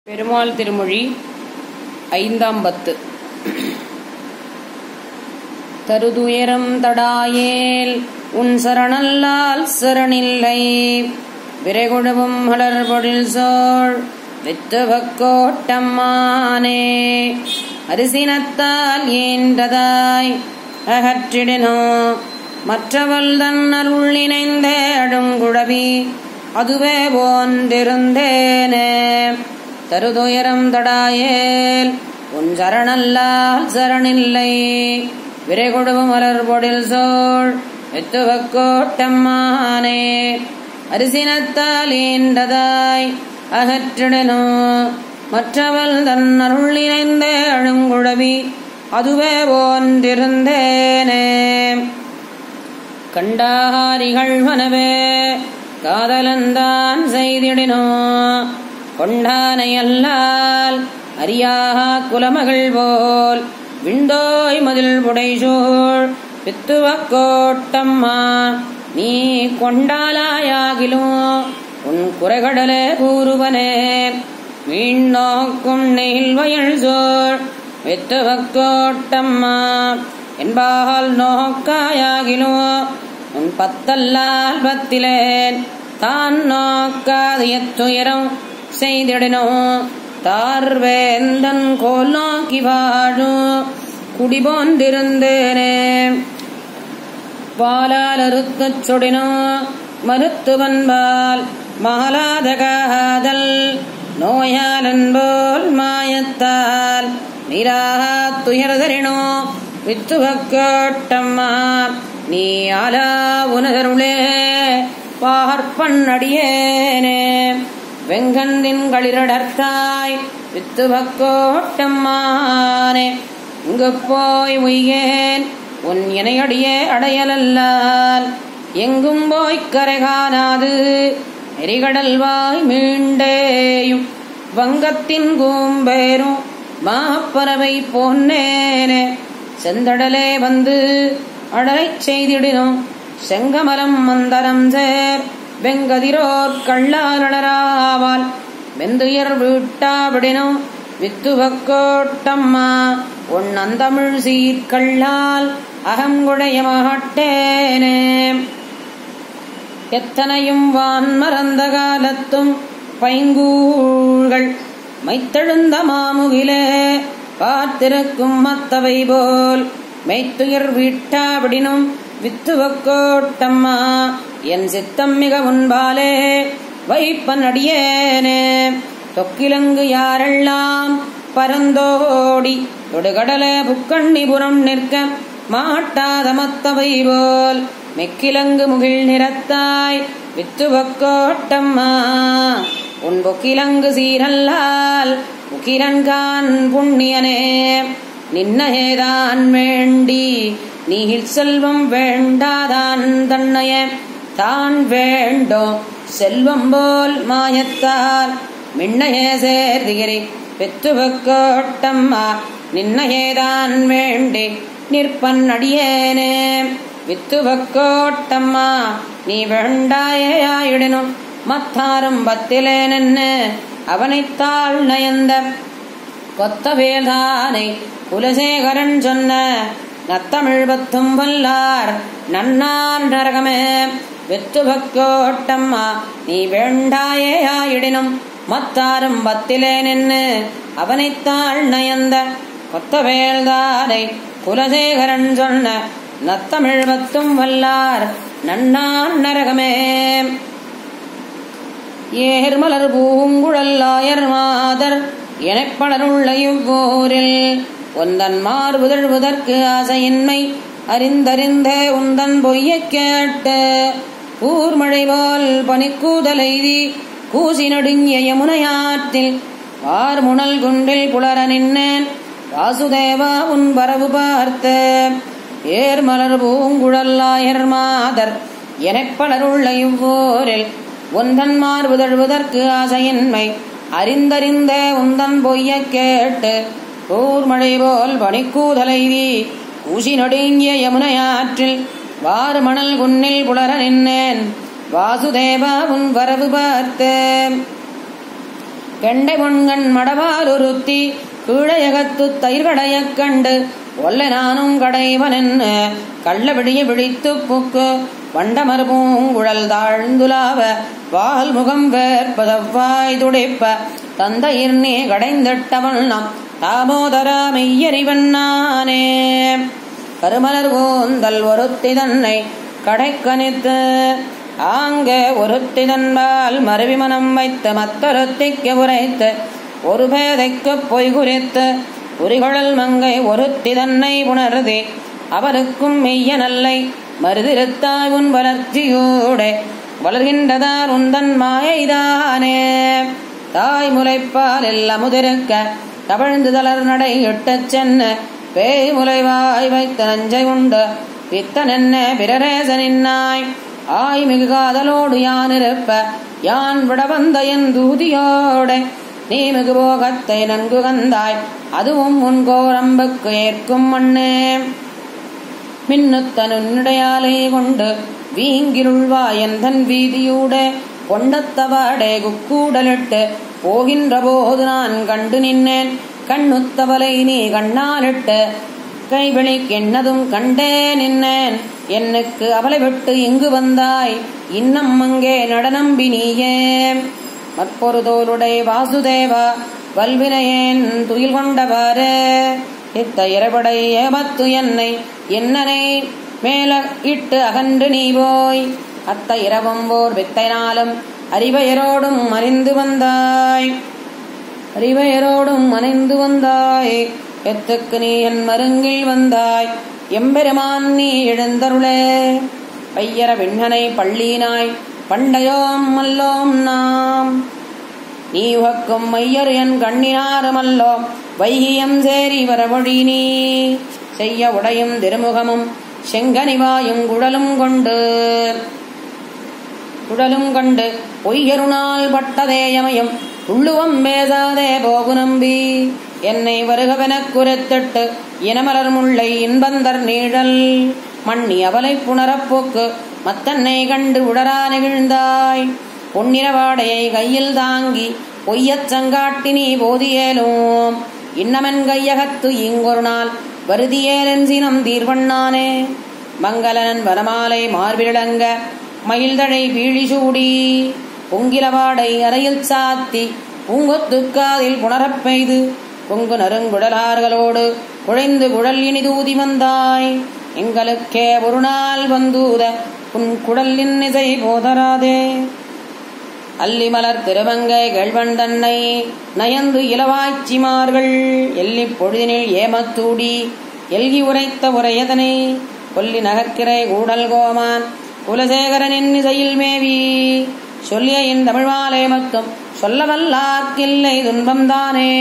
பெருமாள் திருமொழி ஐந்தாம் பத்து தருதுயரம் தடாயேல் உன் சரணல்லால் சரணில்லை விரைகுழுவும் மலர் பொழில் சோழ் வித்துவக்கோட்டம்மானே அரிசினத்தால் ஏன்றதாய் அகற்றிடினோ மற்றவள் தன் அருள் இணைந்தே அடுங்குழவி அதுவே போன்றிருந்தேனே தருதுயரம் தடாயேல் உன் சரணல்லால் சரணில்லை விரைகொடுவும் மலர் பொடில் சோழ் எத்துவக்கோட்டம்மானே அரிசினத்தால் ஈன்றதாய் அகற்றிடனோ மற்றவள் தன் அருள் இணைந்தே அழுங்குழவி அதுவே போன்றிருந்தேனே கண்டாரிகள் மனவே காதலந்தான் செய்திடினோ கொண்டானை அல்லால் அறியா குலமகள் போல் விண்டோய் மதில் புடைசூழ் பித்துவக்கோட்டம்மா நீ கொண்டாலாயாகிலும் உன் குறைகடலே கூறுவனே மீன் நோக்கும் நெயில் வயல் சோழ் வித்துவக்கோட்டம்மா என்பால் நோக்காயாகிலும் உன் பத்தல்லால் பத்திலேன் தான் நோக்காது எத்துயரம் செய்திடனோ தார்வேந்தன் கோல் நோக்கி வாழும் குடிபோன்றிருந்தேனே பாலால் அறுக்கச் சொடினோ மருத்துவன்பால் மாலாத காதல் நோயாலன் போல் மாயத்தால் நீராகா துயர்தரினோ வித்துவக்கோட்டம்மா நீ ஆலா உனதருளே பார்ப்பண்ணடியேனே வெங்கந்தின் களிரடர்த்தாய் வித்துவக்கோட்டம்மானே இங்கு போய் உய்கேன் உன் இணையடியே அடையலல்லால் எங்கும் போய்க் கரை காணாது எரிகடல்வாய் மீண்டேயும் வங்கத்தின் கூம்பேரும் மாப்பறவை போன்னேனே செந்தடலே வந்து அடலைச் செய்திடினோம் செங்கமலம் மந்தரம் சேர் வெங்கதிரோர் கள்ளாளராவால் வெந்துயர் வீட்டாவிடினோம் வித்துவக்கோட்டம்மா உன் அந்தமிழ் சீர்கள்ளால் அகங்குடைய மாட்டேனே எத்தனையும் வான் மறந்த காலத்தும் பைங்கூழ்கள் மைத்தெழுந்த மாமுகிலே பார்த்திருக்கும் மத்தவை போல் மெய்த்துயர் வீட்டாவிடினும் வித்துவக்கோட்டம்மா என் சித்தம் மிக முன்பாலே வைப்பன் அடியேனே தொக்கிலங்கு யாரெல்லாம் பரந்தோடி தொடுகடல புக்கண்ணிபுரம் நிற்க மாட்டாத மத்தவை போல் மெக்கிலங்கு முகில் நிறத்தாய் வித்துவக்கோட்டம்மா உன் பொக்கிலங்கு சீரல்லால் உக்கிரன்கான் புண்ணியனே நின்னையேதான் வேண்டி நீர் செல்வம் வேண்டாதான் தன்னைய தான் வேண்டும் செல்வம் போல் மாயத்தால் மின்னையே சேர்திகிரி பெத்துவக்கோட்டம்மா நின்னையேதான் வேண்டி நிற்பன் அடியேனே வித்துவக்கோட்டம்மா நீ வேண்டாயாயிடனும் மத்தாரும் பத்திலே நின்று அவனைத்தாள் நயந்த கொத்தவேதானை குலசேகரன் சொன்ன நத்தமிழ் பத்தும் வல்லார் நன்னான் நரகமே வெத்துவக்கோட்டம்மா நீ வேண்டாயே ஆயிடினும் மத்தாரும் பத்திலே நின்று அவனைத்தாள் நயந்த கொத்தவேல்தானை குலசேகரன் சொன்ன நத்தமிழ் பத்தும் வல்லார் நன்னான் நரகமே ஏர்மலர் பூங்குழல்லாயர் மாதர் எனப்படருள்ள இவ்வூரில் ஒந்தன் மார்புதழ்வதற்கு ஆசையின்மை அறிந்தறிந்தே உந்தன் பொய்யக் கேட்டு ஊர்மழை போல் பனிக்கூதலைதி கூசி நடுங்கிய யமுனையாற்றில் வார்முணல் குண்டில் புலர நின்னேன் வாசுதேவா உன் வரவு பார்த்து ஏர்மலர் பூங்குழல்லாயர் மாதர் எனப்படருள்ள இவ்வூரில் உந்தன் மார்புதழ்வதற்கு ஆசையின்மை அறிந்தறிந்தே உந்தன் பொய்யக் கேட்டு கூர்மழை போல் பனிக்கூதலைவி ஊசி நடுங்கிய யமுனையாற்றில் வாறு மணல் குன்னில் புலர நின்னேன் வாசுதேவா உன் வரவு பார்த்து கெண்டை பொன்கண் மடவாலுருத்தி கீழையகத்து தயிர்கடையக் கண்டு ஒல்லை நானும் கடைவன் என்ன கள்ள விடிய விழித்து புக்கு வண்டமர் பூங்குழல் தாழ்ந்துலாவ வால் முகம் வேற்பதவாய் துடைப்ப தந்தையிர் நீ கடைந்திட்டவள் நாம் தாமோதரா மெய்யறிவன் நானே கருமலர் கூந்தல் ஒருத்தி தன்னை கடைக்கணித்து ஆங்க ஒருத்தி தன்பால் மருவி மனம் வைத்து மத்தொருத்திக்கு உரைத்து ஒரு பேதைக்கு பொய் குறித்து உரிகுழல் மங்கை ஒருத்தி தன்னை உணர்தி அவருக்கும் மெய்ய நல்லை மருதிருத்தாய் உன் வளர்ச்சியோட வளர்கின்றதார் உந்தன் மாயைதானே தாய் முளைப்பால் எல்லாம் முதிருக்க தவழ்ந்து தளர் நடை இட்டச் சென்ன பேய் முளைவாய் வைத்த நஞ்சை உண்டு பித்தன் என்ன பிரரேசனின்னாய் ஆய் மிகு காதலோடு யான் இருப்ப யான் விட வந்த என் தூதியோட நீ மிகு போகத்தை நன்கு கந்தாய் அதுவும் உன் கோரம்புக்கு ஏற்கும் மண்ணே மின்னுத்தனுடையாலை கொண்டு வீங்கிருள்வாயன் தன் வீதியூட கொண்டத்தவாடே குக்கூடலிட்டு போகின்ற போது நான் கண்டு நின்னேன் கண்ணுத்தவலை நீ கண்ணாலிட்டு கைவிழிக்கென்னதும் கண்டே நின்னேன் என்னுக்கு அவளை விட்டு இங்கு வந்தாய் இன்னம் அங்கே நடனம்பி நீயே மற்பொரு தோளுடை வாசுதேவா வல்வினையேன் துயில் கொண்டவாறு இத்த இரபடை ஏமத்து என்னை என்னனை மேல இட்டு அகன்று நீ போய் அத்த இரவும் போர் வித்தைனாலும் அறிவையரோடும் அறிந்து வந்தாய் அறிவையரோடும் அணைந்து வந்தாய் எத்துக்கு நீ என் மருங்கில் வந்தாய் எம்பெருமான் நீ எழுந்தருளே பையர விண்ணனை பள்ளினாய் பண்டையோம் மல்லோம் நாம் நீ உகக்கும் மையர் என் கண்ணினாருமல்லோம் வைகியம் சேரி வரவழி நீ செய்ய உடையும் திருமுகமும் செங்கனிவாயும் குழலும் கொண்டு குழலும் கண்டு பொய்யருணால் பட்டதேயமயம் உள்ளுவம் பேசாதே போகு நம்பி என்னை வருகவெனக் குறைத்திட்டு இனமலர் முல்லை இன்பந்தர் நீழல் மண்ணி அவலை புணரப்போக்கு மத்தன்னை கண்டு உடரா நெகிழ்ந்தாய் பொன்னிறவாடையை கையில் தாங்கி பொய்யச் சங்காட்டி நீ போதியேலும் இன்னமென் கையகத்து இங்கொரு நாள் வருதியேலென் சினம் தீர்வண்ணானே மங்களனன் வரமாலை மார்பிலங்க மயில்தழை வீழி சூடி பொங்கிலவாடை அறையில் சாத்தி பூங்கொத்துக்காதில் புணரப் பெய்து பொங்கு நறுங்குழலார்களோடு குழைந்து குழல் இனிதூதி வந்தாய் எங்களுக்கே ஒரு நாள் வந்தூத உன் குடலின் இசை போதராதே அல்லிமலர் திருமங்கை கழ்வன் தன்னை நயந்து இளவாய்ச்சிமார்கள் எல்லிப் பொழுதினில் ஏமத்தூடி எல்கி உரைத்த உரையதனை கொல்லி நகர்க்கிறை கூடல் கோமான் குலசேகரனின் இசையில் மேவி சொல்லிய என் தமிழ்மாலை மட்டும் சொல்லவல்லாக்கில்லை துன்பம்தானே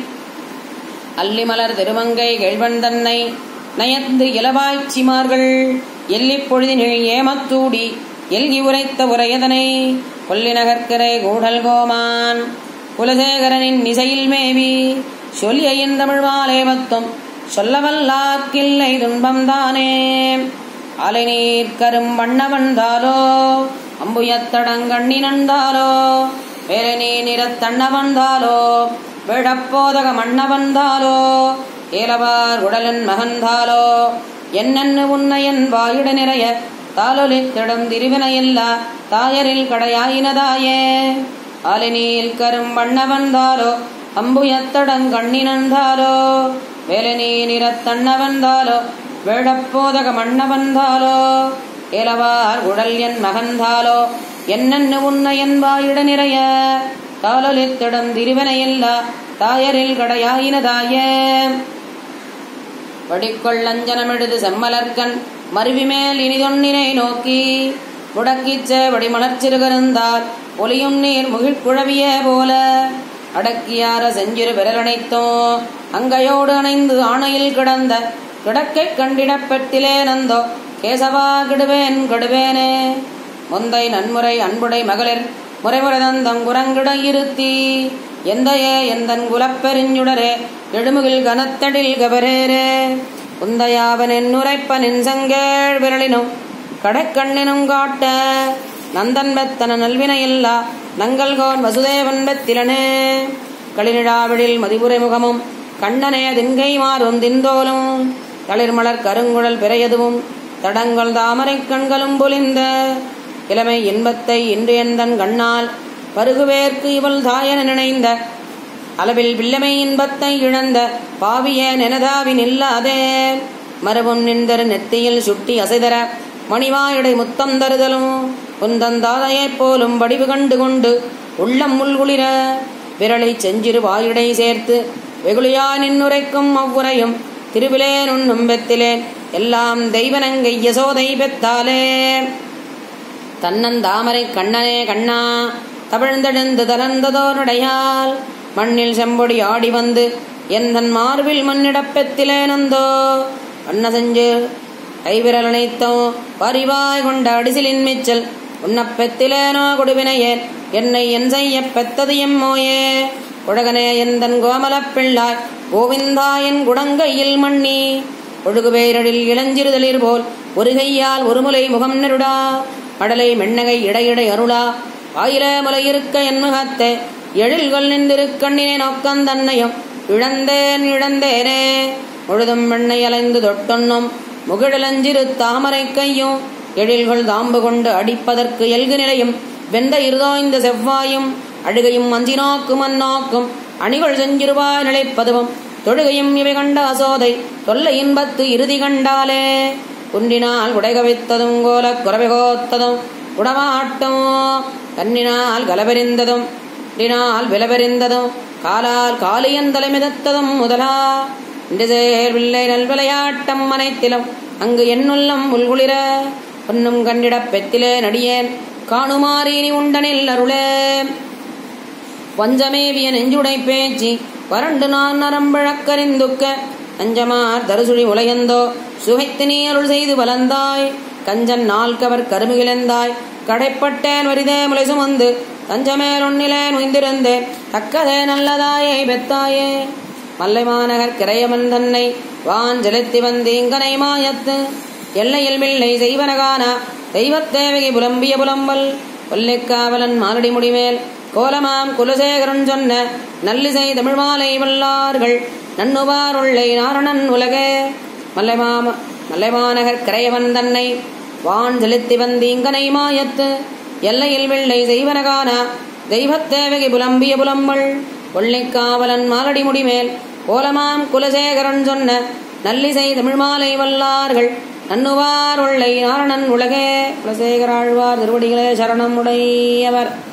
அல்லிமலர் திருமங்கை கெழ்வன் தன்னை நயந்து இளவாய்ச்சிமார்கள் எல்லிப் பொழுதினில் ஏமத்தூடி எல்கி உரைத்த உரையதனை கொல்லி நகர்க்கிறை கூடல் கோமான் குலசேகரனின் இசையில் மேவி சொல்லிய என் தமிழ்மாலை மொத்தம் சொல்லவல்லாக்கில்லை துன்பம்தானே அலை நீர் கரும் வண்ண வந்தாலோ அம்புயத்தடங்கண்ணி நந்தாலோ வேலை நீ நிறத்தண்ண வந்தாலோ விழப்போதக மண்ண வந்தாலோ ஏலவார் உடலன் மகந்தாலோ என்னென்னு உன்னையன் வாயிட நிறைய தாலொலித்திடும் திருவினையில்லா தாயரில் கடையாயினதாயே ஆலினியில் கரும் வண்ண வந்தாலோ அம்புயத்தடங்கண்ணி நந்தாலோ வேலை நீ நிறத்தண்ண வந்தாலோ வேழப்போதக மண்ண வந்தாலோ ஏலவார் உடல் என் மகந்தாலோ என்னென்னு உன்னை என் வாயிட நிறைய தாளொலித்திடம் திருவனையில்லா தாயரில் கடையாயினதாய வடிக்கொள் அஞ்சனமெழுது செம்மலர்கண் மருவி மேல் இனிதொன்னினை நோக்கி முடக்கிச்ச வடிமலர்ச்சிறுகருந்தால் ஒலியும் நீர் முகிழ்குழவிய போல அடக்கியார செஞ்சிறு விரலணைத்தோ அங்கையோடு அணைந்து ஆணையில் கிடந்த கிடக்கை கண்டிடப் பெட்டிலே நந்தோ கேசவா கிடுவேன் கெடுவேனே முந்தை நன்முறை அன்புடை மகளிர் முறைமுறைதந்தம் குரங்கிட இருத்தி எந்தையே எந்தன் குலப்பெருஞ்சுடரே எழுமுகில் கனத்தடில் கபரேரே உந்தையாவன் என் உரைப்பனின் செங்கேழ் விரலினும் கடைக்கண்ணினும் காட்ட நந்தன் பெத்தன நல்வினையில்லா நங்கள்கோன் வசுதேவன் பெத்திலனே களிரிழாவிழில் மதிபுரை முகமும் கண்ணனே திங்கை மாறும் திந்தோலும் தளிர்மலர் கருங்குழல் பிறையதுவும் தடங்கள் தாமரை கண்களும் பொலிந்த இளமை இன்பத்தை இன்று எந்தன் கண்ணால் பருகுவேற்கு இவள் தாயன நினைந்த அளவில் வில்லமை இன்பத்தை இழந்த பாவிய நெனதாவின் இல்லாதே மரபும் நின்றரு நெத்தியில் சுட்டி அசைதர மணிவாயடை முத்தம் தருதலும் குந்தந்தாதையைப் போலும் வடிவு கண்டு கொண்டு உள்ளம் முள்குளிர விரலை செஞ்சிறு வாயுடை சேர்த்து வெகுளியா நின்னுரைக்கும் அவ்வுரையும் திருவிலேன் உண்ணும் பெத்திலேன் எல்லாம் தெய்வனங்கை யசோதை பெத்தாலே தன்னந்தாமரை கண்ணனே கண்ணா தவிழ்ந்தெழுந்து தளர்ந்ததோருடையால் மண்ணில் செம்பொடி ஆடி வந்து எந்தன் மார்பில் மண்ணிடப் பெத்திலேனந்தோ வண்ண செஞ்சு கைவிரல் அனைத்தோ பரிவாய் கொண்ட அடிசிலின் மிச்சல் உன்னப் பெத்திலேனோ கொடுவினையேன் என்னை என் செய்ய பெத்தது எம்மோயே உலகனே எந்தன் கோமலப் பிள்ளாய் கோவிந்தா என் குடங்கையில் மண்ணி ஒழுகுபேரடில் இளஞ்சிறுதளிர் போல் ஒரு கையால் ஒரு முலை முகம் நெருடா மடலை மென்னகை இடையிடை அருளா ஆயிர முலையிருக்க என் முகத்தே எழில்கள் நின்றிருக்கண்ணினை நோக்கம் தன்னையும் இழந்தேன் இழந்தேனே முழுதும் வெண்ணை அலைந்து தொட்டொன்னும் முகிழலஞ்சிறு தாமரை கையும் எழில்கள் தாம்பு கொண்டு அடிப்பதற்கு எல்கு நிலையும் வெந்த இருதோய்ந்த செவ்வாயும் அழுகையும் அஞ்சி நோக்கும் அந்நோக்கும் அணிகள் செஞ்சிருவாய் நிலைப்பதுவும் தொழுகையும் இவை கண்ட அசோதை தொல்லை இன்பத்து இறுதி கண்டாலே குன்றினால் உடைகவித்ததும் கோலக் குறவைகோத்ததும் உடமாட்டும் கண்ணினால் கலபெறிந்ததும் இன்றினால் விலபெறிந்ததும் காலால் காலியன் தலைமிதத்ததும் முதலா இன்று சேர்வில்லை நல்விளையாட்டம் அனைத்திலும் அங்கு என்னுள்ளம் உள்குளிர பொன்னும் கண்டிடப் பெத்திலே நடியேன் காணுமாறி உண்டனில் அருளே வஞ்சமேவிய நெஞ்சுடை பேச்சு வறண்டு நான் நரம்பிழக்கறிந்துக்க அஞ்சமார் தருசுழி உலகந்தோ சுகைத்து நீ அருள் செய்து வளர்ந்தாய் கஞ்சன் நாள் கவர் கருமுகிழந்தாய் கடைப்பட்டேன் வரிதே முலை சுமந்து தஞ்சமேல் உன்னிலே நுய்ந்திருந்தேன் தக்கதே நல்லதாயே பெத்தாயே மல்லை மாநகர் கிரையமன் தன்னை வான் செலுத்தி வந்தீங்கனை மாயத்து எல்லையில் மில்லை செய்வனகானா தெய்வத்தேவகை புலம்பிய புலம்பல் கொல்லைக்காவலன் மாரடி முடிமேல் கோலமாம் குலசேகரன் சொன்ன நல்லிசை தமிழ் மாலை வல்லார்கள் நன்னுவார் உள்ளை நாரணன் உலகே மல்லைமாம மல்லைமாநகர் கிரையவன் தன்னை வான் செலுத்தி வந்தீங்கனை மாயத்து எல்லையில் வெள்ளை செய்வனகான தெய்வத்தேவகை புலம்பிய புலம்பல் கொள்ளைக்காவலன் மாலடி முடிமேல் கோலமாம் குலசேகரன் சொன்ன நல்லிசை தமிழ் மாலை வல்லார்கள் நன்னுவார் உள்ளை நாரணன் உலகே குலசேகராழ்வார் திருவடிகளே சரணம் உடையவர்